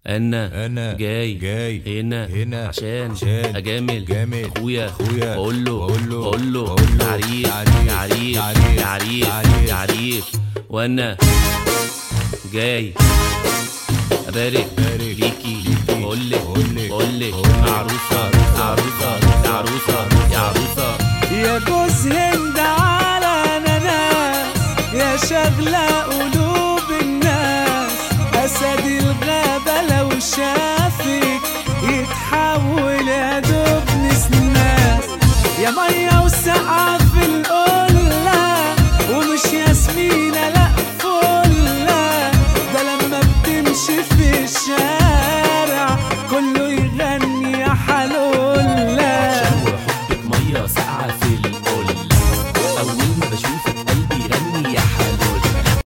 انا انا جاي جاي هنا هنا عشان عشان اجامل جامل اخويا اخويا بقول له بقول له بقول له بقول له تعريف تعريف تعريف تعريف تعريف تعريف تعريف وانا جاي ابارك بارك ليكي ليكي. بقول لك بقول لك. بقول لك بقول لك. عروسه عروسه يا عروسه يا عروسه يا جوز هند على نناس يا شغلة قلوب الناس أسد الغابة لو شافك يتحول يا دوب نسناس يا مية وسقعة في القلة ومش ياسمينة لأ فلة ده لما بتمشي في الشارع